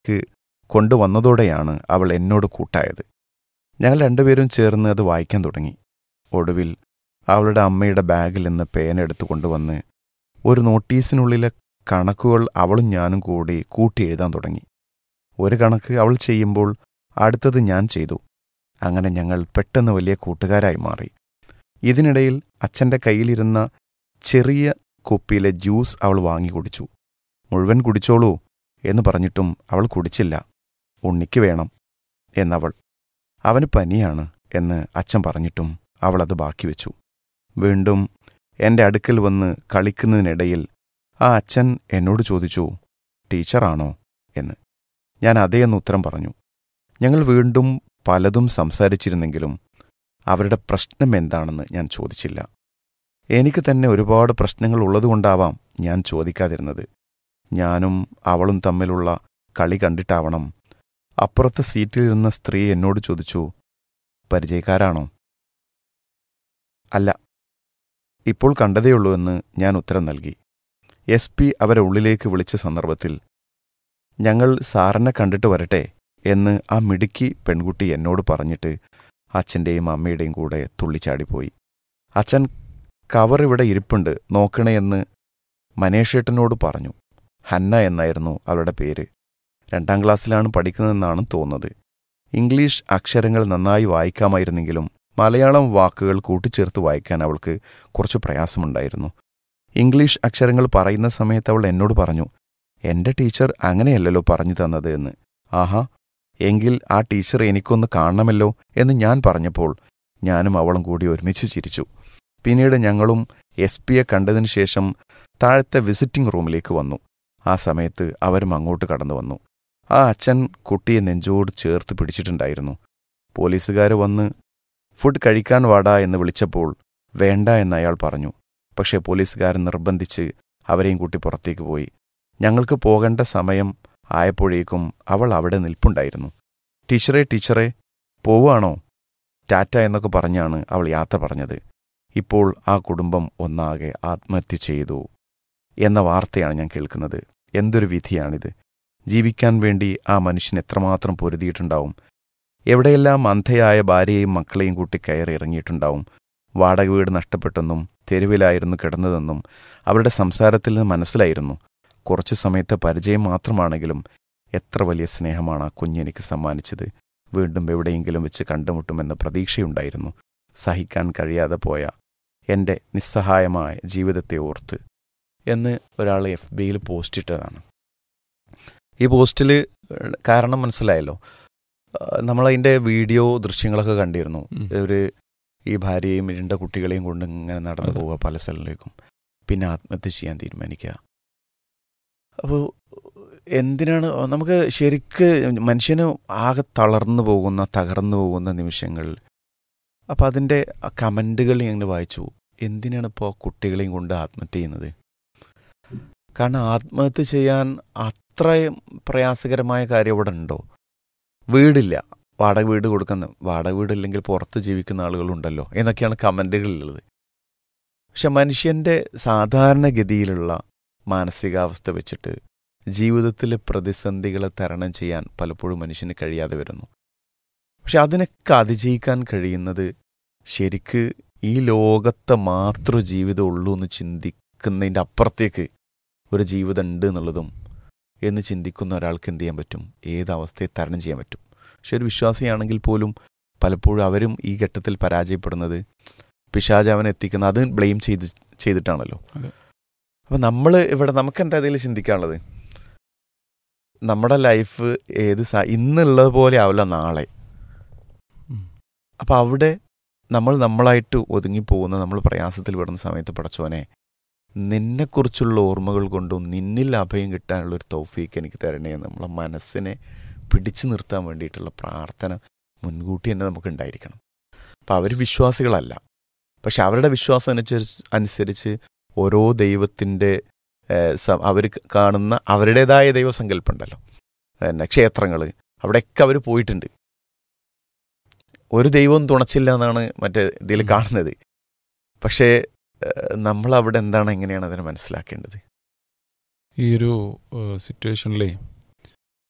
വീട്ടിലേക്ക് കൊണ്ടുവന്നതോടെയാണ് അവൾ എന്നോട് കൂട്ടായത് ഞങ്ങൾ രണ്ടുപേരും ചേർന്ന് അത് വായിക്കാൻ തുടങ്ങി ഒടുവിൽ അവളുടെ അമ്മയുടെ ബാഗിൽ നിന്ന് പേന എടുത്തു കൊണ്ടുവന്ന് ഒരു നോട്ടീസിനുള്ളിലെ കണക്കുകൾ അവളും ഞാനും കൂടി കൂട്ടി എഴുതാൻ തുടങ്ങി ഒരു കണക്ക് അവൾ ചെയ്യുമ്പോൾ അടുത്തത് ഞാൻ ചെയ്തു അങ്ങനെ ഞങ്ങൾ പെട്ടെന്ന് വലിയ കൂട്ടുകാരായി മാറി ഇതിനിടയിൽ അച്ഛൻ്റെ കയ്യിലിരുന്ന ചെറിയ കുപ്പിയിലെ ജ്യൂസ് അവൾ വാങ്ങി കുടിച്ചു മുഴുവൻ കുടിച്ചോളൂ എന്ന് പറഞ്ഞിട്ടും അവൾ കുടിച്ചില്ല ഉണ്ണിക്ക് വേണം എന്നവൾ അവന് പനിയാണ് എന്ന് അച്ഛൻ പറഞ്ഞിട്ടും അവൾ അത് ബാക്കി വെച്ചു വീണ്ടും എൻ്റെ അടുക്കൽ വന്ന് കളിക്കുന്നതിനിടയിൽ ആ അച്ഛൻ എന്നോട് ചോദിച്ചു ടീച്ചറാണോ എന്ന് ഞാൻ അതേയെന്ന് ഉത്തരം പറഞ്ഞു ഞങ്ങൾ വീണ്ടും പലതും സംസാരിച്ചിരുന്നെങ്കിലും അവരുടെ പ്രശ്നം എന്താണെന്ന് ഞാൻ ചോദിച്ചില്ല എനിക്ക് തന്നെ ഒരുപാട് പ്രശ്നങ്ങൾ ഉള്ളതുകൊണ്ടാവാം ഞാൻ ചോദിക്കാതിരുന്നത് ഞാനും അവളും തമ്മിലുള്ള കളി കണ്ടിട്ടാവണം അപ്പുറത്തെ സീറ്റിലിരുന്ന സ്ത്രീ എന്നോട് ചോദിച്ചു പരിചയക്കാരാണോ അല്ല ഇപ്പോൾ കണ്ടതേയുള്ളൂ എന്ന് ഞാൻ ഉത്തരം നൽകി എസ് പി അവരെ ഉള്ളിലേക്ക് വിളിച്ച സന്ദർഭത്തിൽ ഞങ്ങൾ സാറിനെ കണ്ടിട്ട് വരട്ടെ എന്ന് ആ മിടുക്കി പെൺകുട്ടി എന്നോട് പറഞ്ഞിട്ട് അച്ഛൻ്റെയും അമ്മയുടെയും കൂടെ തുള്ളിച്ചാടിപ്പോയി അച്ഛൻ കവർ ഇവിടെ ഇരിപ്പുണ്ട് നോക്കണേ എന്ന് മനേഷേട്ടനോട് പറഞ്ഞു ഹന്ന എന്നായിരുന്നു അവളുടെ പേര് രണ്ടാം ക്ലാസ്സിലാണ് പഠിക്കുന്നതെന്നാണ് തോന്നുന്നത് ഇംഗ്ലീഷ് അക്ഷരങ്ങൾ നന്നായി വായിക്കാമായിരുന്നെങ്കിലും മലയാളം വാക്കുകൾ കൂട്ടിച്ചേർത്ത് വായിക്കാൻ അവൾക്ക് കുറച്ച് പ്രയാസമുണ്ടായിരുന്നു ഇംഗ്ലീഷ് അക്ഷരങ്ങൾ പറയുന്ന സമയത്ത് അവൾ എന്നോട് പറഞ്ഞു എന്റെ ടീച്ചർ അങ്ങനെയല്ലല്ലോ പറഞ്ഞു തന്നത് എന്ന് ആഹാ എങ്കിൽ ആ ടീച്ചർ എനിക്കൊന്ന് കാണണമല്ലോ എന്ന് ഞാൻ പറഞ്ഞപ്പോൾ ഞാനും അവളും കൂടി ഒരുമിച്ച് ചിരിച്ചു പിന്നീട് ഞങ്ങളും എസ് പിയെ കണ്ടതിനു ശേഷം താഴത്തെ വിസിറ്റിംഗ് റൂമിലേക്ക് വന്നു ആ സമയത്ത് അവരും അങ്ങോട്ട് കടന്നു വന്നു ആ അച്ഛൻ കുട്ടിയെ നെഞ്ചോട് ചേർത്ത് പിടിച്ചിട്ടുണ്ടായിരുന്നു പോലീസുകാർ വന്ന് ഫുഡ് കഴിക്കാൻ വാടാ എന്ന് വിളിച്ചപ്പോൾ വേണ്ട എന്ന് അയാൾ പറഞ്ഞു പക്ഷേ പോലീസുകാരൻ നിർബന്ധിച്ച് അവരെയും കൂട്ടി പുറത്തേക്ക് പോയി ഞങ്ങൾക്ക് പോകേണ്ട സമയം ആയപ്പോഴേക്കും അവൾ അവിടെ നിൽപ്പുണ്ടായിരുന്നു ടീച്ചറെ ടീച്ചറെ പോവുകയാണോ ടാറ്റ എന്നൊക്കെ പറഞ്ഞാണ് അവൾ യാത്ര പറഞ്ഞത് ഇപ്പോൾ ആ കുടുംബം ഒന്നാകെ ആത്മഹത്യ ചെയ്തു എന്ന വാർത്തയാണ് ഞാൻ കേൾക്കുന്നത് എന്തൊരു വിധിയാണിത് ജീവിക്കാൻ വേണ്ടി ആ മനുഷ്യൻ എത്രമാത്രം പൊരുതിയിട്ടുണ്ടാവും എവിടെയെല്ലാം അന്ധയായ ഭാര്യയെയും മക്കളെയും കൂട്ടി കയറി ഇറങ്ങിയിട്ടുണ്ടാവും വാടക വീട് നഷ്ടപ്പെട്ടെന്നും തെരുവിലായിരുന്നു കിടന്നതെന്നും അവരുടെ സംസാരത്തിൽ നിന്ന് മനസ്സിലായിരുന്നു കുറച്ചു സമയത്തെ പരിചയം മാത്രമാണെങ്കിലും എത്ര വലിയ സ്നേഹമാണ് ആ കുഞ്ഞെനിക്ക് സമ്മാനിച്ചത് വീണ്ടും എവിടെയെങ്കിലും വെച്ച് കണ്ടുമുട്ടുമെന്ന പ്രതീക്ഷയുണ്ടായിരുന്നു സഹിക്കാൻ കഴിയാതെ പോയ എൻ്റെ നിസ്സഹായമായ ജീവിതത്തെ ഓർത്ത് എന്ന് ഒരാൾ എഫ് ബിയിൽ പോസ്റ്റ് ഇട്ടതാണ് ഈ പോസ്റ്റിൽ കാരണം മനസ്സിലായല്ലോ നമ്മളതിൻ്റെ വീഡിയോ ദൃശ്യങ്ങളൊക്കെ കണ്ടിരുന്നു ഉം. ഒരു ഈ ഭാര്യയും ഇരുണ്ട കുട്ടികളെയും കൊണ്ട് ഇങ്ങനെ നടന്നു അതെ. പോവുക പല സ്ഥലങ്ങളിലേക്കും പിന്നെ ആത്മഹത്യ ചെയ്യാൻ തീരുമാനിക്കുക അപ്പോൾ എന്തിനാണ് നമുക്ക് ശരിക്ക് മനുഷ്യന് ആകെ തളർന്നു പോകുന്ന തകർന്നു പോകുന്ന നിമിഷങ്ങൾ അപ്പം അതിൻ്റെ കമൻറ്റുകൾ ഞങ്ങൾ വായിച്ചു എന്തിനാണ് ഇപ്പോൾ കുട്ടികളെയും കൊണ്ട് ആത്മഹത്യ ചെയ്യുന്നത് കാരണം ആത്മഹത്യ ചെയ്യാൻ അത്രയും പ്രയാസകരമായ കാര്യം ഇവിടെ ഉണ്ടോ വീടില്ല വാടക വീട് കൊടുക്കുന്ന വാടക വീടില്ലെങ്കിൽ പുറത്ത് ജീവിക്കുന്ന ആളുകളുണ്ടല്ലോ എന്നൊക്കെയാണ് കമൻറ്റുകളിലുള്ളത് പക്ഷെ മനുഷ്യൻ്റെ സാധാരണഗതിയിലുള്ള മാനസികാവസ്ഥ വെച്ചിട്ട് ജീവിതത്തിലെ പ്രതിസന്ധികളെ തരണം ചെയ്യാൻ പലപ്പോഴും മനുഷ്യന് കഴിയാതെ വരുന്നു പക്ഷെ അതിനൊക്കെ അതിജയിക്കാൻ കഴിയുന്നത് ശരിക്ക് ഈ ലോകത്തെ മാത്രം ജീവിതം ഉള്ളൂ എന്ന് ചിന്തിക്കുന്നതിൻ്റെ അപ്പുറത്തേക്ക് ഒരു ജീവിതം ഉണ്ട് എന്നുള്ളതും എന്ന് ചിന്തിക്കുന്ന ഒരാൾക്ക് എന്ത് ചെയ്യാൻ പറ്റും ഏത് അവസ്ഥയെ തരണം ചെയ്യാൻ പറ്റും പക്ഷെ ഒരു വിശ്വാസിയാണെങ്കിൽ പോലും പലപ്പോഴും അവരും ഈ ഘട്ടത്തിൽ പരാജയപ്പെടുന്നത് പിശാജ് അവനെ എത്തിക്കുന്ന അത് ബ്ലെയിം ചെയ്ത് ചെയ്തിട്ടാണല്ലോ അതെ. അപ്പം നമ്മൾ ഇവിടെ നമുക്ക് എന്താ ഇതിൽ ചിന്തിക്കാനുള്ളത് നമ്മുടെ ലൈഫ് ഏത് സ- ഇന്നുള്ളത് പോലെ ആവില്ല നാളെ ഉം. അപ്പം അവിടെ നമ്മൾ നമ്മളായിട്ട് ഒതുങ്ങിപ്പോകുന്ന നമ്മൾ പ്രയാസത്തിൽ വിടുന്ന സമയത്ത് പടച്ചോനെ നിന്നെക്കുറിച്ചുള്ള ഓർമ്മകൾ കൊണ്ടും നിന്നിൽ അഭയം കിട്ടാനുള്ള ഒരു തൗഫീക്ക് എനിക്ക് തരണേ എന്ന് നമ്മളെ മനസ്സിനെ പിടിച്ചു നിർത്താൻ വേണ്ടിയിട്ടുള്ള പ്രാർത്ഥന മുൻകൂട്ടി തന്നെ നമുക്ക് ഉണ്ടായിരിക്കണം അപ്പം അവർ വിശ്വാസികളല്ല പക്ഷെ അവരുടെ വിശ്വാസം അനുസരിച്ച് അനുസരിച്ച് ഓരോ ദൈവത്തിൻ്റെ അവർ കാണുന്ന അവരുടേതായ ദൈവസങ്കല്പം ഉണ്ടല്ലോ പിന്നെ ക്ഷേത്രങ്ങൾ അവിടെയൊക്കെ അവർ പോയിട്ടുണ്ട് ഒരു ദൈവവും തുണച്ചില്ല എന്നാണ് മറ്റേ ഇതിൽ ഉം. കാണുന്നത് പക്ഷേ നമ്മൾ അവിടെ എന്താണ് എങ്ങനെയാണ് അതിനെ മനസ്സിലാക്കേണ്ടത് ഈ ഒരു സിറ്റുവേഷനിലെ